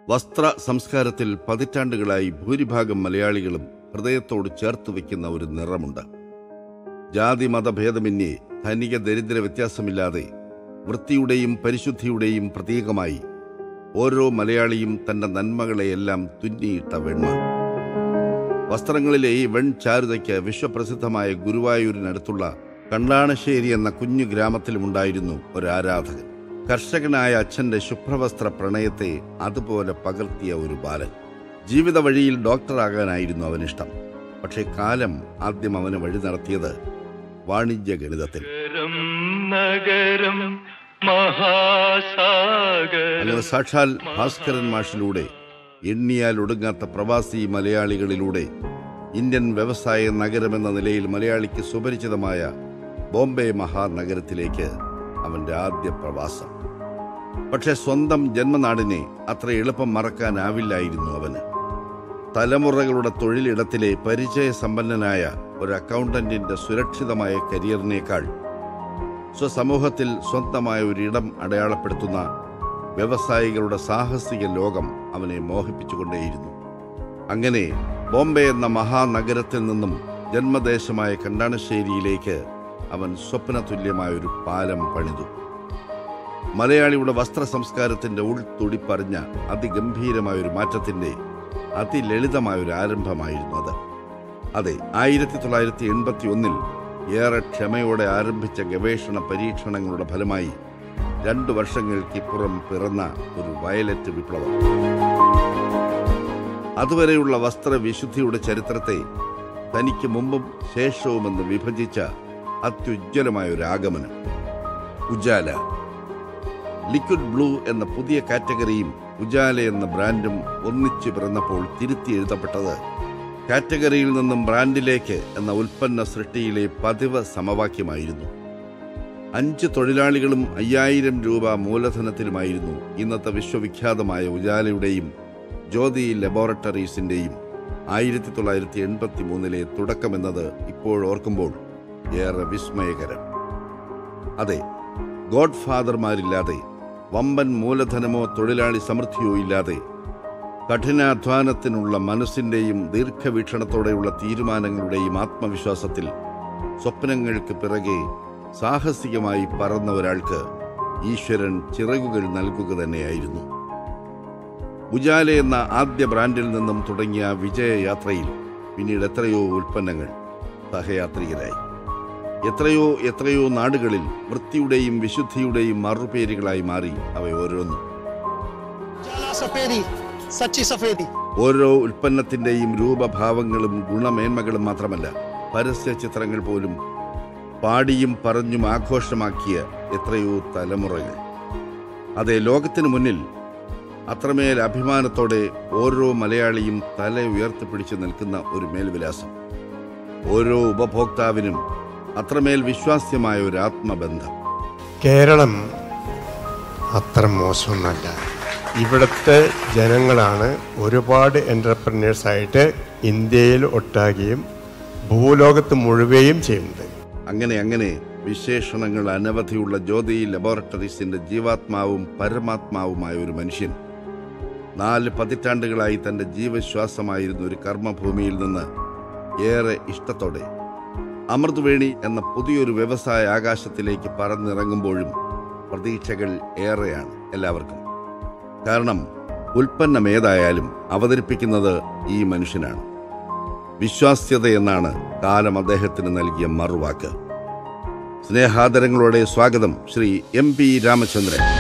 വസ്ത്ര സംസ്കാരത്തിൽ പതിറ്റാണ്ടുകളായി ഭൂരിഭാഗം മലയാളികളും ഹൃദയത്തോട് ചേർത്ത് വയ്ക്കുന്ന ഒരു നിറമുണ്ട് ജാതി മതഭേദമന്യേ ധനിക ദരിദ്ര വ്യത്യാസമില്ലാതെ വൃത്തിയുടെയും പരിശുദ്ധിയുടെയും പ്രതീകമായി ഓരോ മലയാളിയും തന്റെ നന്മകളെയെല്ലാം തുന്നിയിട്ട വെണ്മ വസ്ത്രങ്ങളിലെ ഈ വെൺ ചാരുതയ്ക്ക് വിശ്വപ്രസിദ്ധമായ ഗുരുവായൂരിനടുത്തുള്ള കണ്ടാണശ്ശേരി എന്ന കുഞ്ഞു ഗ്രാമത്തിലുമുണ്ടായിരുന്നു ഒരു ആരാധകൻ കർഷകനായ അച്ഛന്റെ ശുഭ്രവസ്ത്ര പ്രണയത്തെ അതുപോലെ പകർത്തിയ ഒരു ബാലൻ ജീവിത വഴിയിൽ ഡോക്ടറാകാനായിരുന്നു അവനിഷ്ടം പക്ഷേ കാലം ആദ്യം അവന് വഴി നടത്തിയത് വാണിജ്യ ഗണിതത്തിൽ നഗരം നഗരം മഹാസാഗരം അങ്ങനെ സാക്ഷാൽ ഭാസ്കരൻ മാഷിലൂടെ എണ്ണിയാൽ ഒടുങ്ങാത്ത പ്രവാസി മലയാളികളിലൂടെ ഇന്ത്യൻ വ്യവസായ നഗരമെന്ന നിലയിൽ മലയാളിക്ക് സുപരിചിതമായ ബോംബെ മഹാനഗരത്തിലേക്ക് അവന്റെ ആദ്യ പ്രവാസം പക്ഷെ സ്വന്തം ജന്മനാടിനെ അത്ര എളുപ്പം മറക്കാനാവില്ലായിരുന്നു അവന് തലമുറകളുടെ തൊഴിലിടത്തിലെ പരിചയസമ്പന്നനായ ഒരു അക്കൗണ്ടന്റിന്റെ സുരക്ഷിതമായ കരിയറിനേക്കാൾ സ്വസമൂഹത്തിൽ സ്വന്തമായ ഒരിടം അടയാളപ്പെടുത്തുന്ന വ്യവസായികളുടെ സാഹസിക ലോകം അവനെ മോഹിപ്പിച്ചുകൊണ്ടേയിരുന്നു അങ്ങനെ ബോംബെ എന്ന മഹാനഗരത്തിൽ നിന്നും ജന്മദേശമായ കണ്ടാണശ്ശേരിയിലേക്ക് അവൻ സ്വപ്നതുല്യമായ ഒരു പാലം പണിതു മലയാളിയുടെ വസ്ത്ര സംസ്കാരത്തിന്റെ ഉൾത്തുടിപ്പറിഞ്ഞ അതിഗംഭീരമായ ഒരു മാറ്റത്തിന്റെ അതിലളിതമായ ഒരു ആരംഭമായിരുന്നു അത് അതെ ആയിരത്തി തൊള്ളായിരത്തി എൺപത്തി ഒന്നിൽ ഏറെ ക്ഷമയോടെ ആരംഭിച്ച ഗവേഷണ പരീക്ഷണങ്ങളുടെ ഫലമായി രണ്ടു വർഷങ്ങൾക്കിപ്പുറം പിറന്ന ഒരു വയലറ്റ് വിപ്ലവം അതുവരെയുള്ള വസ്ത്രവിശുദ്ധിയുടെ ചരിത്രത്തെ തനിക്ക് മുമ്പും ശേഷവുമെന്ന് വിഭജിച്ച അത്യുജ്വലമായ ഒരു ആഗമനം ഉജാല ലിക്വിഡ് ബ്ലൂ എന്ന പുതിയ കാറ്റഗറിയും ഉജാല എന്ന ബ്രാൻഡും ഒന്നിച്ചു പിറന്നപ്പോൾ തിരുത്തി എഴുതപ്പെട്ടത് കാറ്റഗറിയിൽ നിന്നും ബ്രാൻഡിലേക്ക് എന്ന ഉൽപ്പന്ന സൃഷ്ടിയിലെ പതിവ് സമവാക്യമായിരുന്നു അഞ്ച് തൊഴിലാളികളും അയ്യായിരം രൂപ മൂലധനത്തിലുമായിരുന്നു ഇന്നത്തെ വിശ്വവിഖ്യാതമായ ഉജാലയുടെയും ജ്യോതി ലബോറട്ടറീസിന്റെയും ആയിരത്തി തൊള്ളായിരത്തി എൺപത്തി മൂന്നിലെ തുടക്കമെന്നത് ഇപ്പോൾ ഓർക്കുമ്പോൾ ഏറെ വിസ്മയകരം അതെ ഗോഡ് ഫാദർമാരില്ലാതെ വമ്പൻ മൂലധനമോ തൊഴിലാളി സമൃദ്ധിയോ ഇല്ലാതെ കഠിനാധ്വാനത്തിനുള്ള മനസ്സിന്റെയും ദീർഘവീക്ഷണത്തോടെയുള്ള തീരുമാനങ്ങളുടെയും ആത്മവിശ്വാസത്തിൽ സ്വപ്നങ്ങൾക്ക് പിറകെ സാഹസികമായി പറന്ന ഒരാൾക്ക് ഈശ്വരൻ ചിറകുകൾ നൽകുക തന്നെയായിരുന്നു ഉജാല എന്ന ആദ്യ ബ്രാൻഡിൽ നിന്നും തുടങ്ങിയ വിജയയാത്രയിൽ പിന്നീട് എത്രയോ ഉൽപ്പന്നങ്ങൾ സഹയാത്രികരായി എത്രയോ എത്രയോ നാടുകളിൽ വൃത്തിയുടെയും വിശുദ്ധിയുടെയും മറുപേരുകളായി മാറി അവ ഓരോന്നും जाला सफेदी सच्ची सफेदी ഓരോ ഉൽപ്പന്നത്തിന്റെയും രൂപഭാവങ്ങളും ഗുണമേന്മകളും മാത്രമല്ല പരസ്യ ചിത്രങ്ങൾ പോലും പാടിയും പറഞ്ഞും ആഘോഷമാക്കിയ എത്രയോ തലമുറകൾ അതെ ലോകത്തിനു മുന്നിൽ അത്രമേൽ അഭിമാനത്തോടെ ഓരോ മലയാളിയും തല ഉയർത്തിപ്പിടിച്ചു നിൽക്കുന്ന ഒരു മേൽവിലാസം ഓരോ ഉപഭോക്താവിനും അത്രമേൽ വിശ്വാസ്യമായ ഒരു ആത്മബന്ധം കേരളം അത്ര മോശമൊന്നല്ല ഇവിടുത്തെ ജനങ്ങളാണ് ഒരുപാട് എൻ്റർപ്രനേഴ്സായിട്ട് ഇന്ത്യയിൽ ഒട്ടാകുകയും ഭൂലോകത്ത് മുഴുവയും ചെയ്യുന്നത് അങ്ങനെ അങ്ങനെ വിശേഷണങ്ങൾ അനവധിയുള്ള ജ്യോതി ലബോറട്ടറീസിന്റെ ജീവാത്മാവും പരമാത്മാവുമായ ഒരു മനുഷ്യൻ നാല് പതിറ്റാണ്ടുകളായി തന്റെ ജീവശ്വാസമായിരുന്ന ഒരു കർമ്മഭൂമിയിൽ നിന്ന് ഏറെ ഇഷ്ടത്തോടെ അമൃതവേണി എന്ന പുതിയൊരു വ്യവസായ ആകാശത്തിലേക്ക് പറന്നിറങ്ങുമ്പോഴും പ്രതീക്ഷകൾ ഏറെയാണ് എല്ലാവർക്കും കാരണം ഉൽപ്പന്നം ഏതായാലും അവതരിപ്പിക്കുന്നത് ഈ മനുഷ്യനാണ് വിശ്വാസ്യത എന്നാണ് കാലം അദ്ദേഹത്തിന് നൽകിയ മറുവാക്ക് സ്നേഹാദരങ്ങളോടെ സ്വാഗതം ശ്രീ എം പി രാമചന്ദ്രൻ